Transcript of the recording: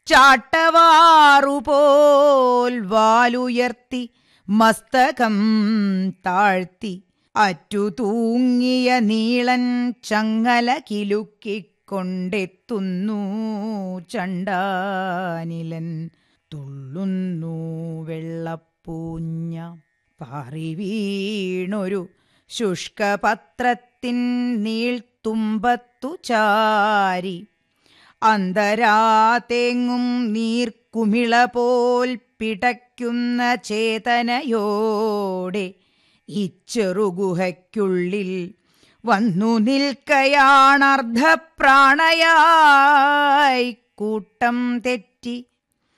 ചാട്ടവാറുപോൽ വാലുയർത്തി മസ്തകം താഴ്ത്തി അറ്റു തൂങ്ങിയ നീളൻ ചങ്ങല കിലുക്കിക്കൊണ്ടെത്തുന്നു ചണ്ടാനിലൻ തുള്ളുന്നു വെള്ളപ്പൂഞ്ഞ പാറി വീണൊരു ശുഷ്കപത്രത്തിൻ നീൾത്തുമ്പത്തു ചാരി അന്തരാതെങ്ങും നീർക്കുമിള പോൽ പിടയ്ക്കുന്ന ചേതനയോടെ ഈ ചെറുഗുഹയ്ക്കുള്ളിൽ വന്നു നിൽക്കയാണർദ്ധപ്രാണയായി കൂട്ടം തെറ്റി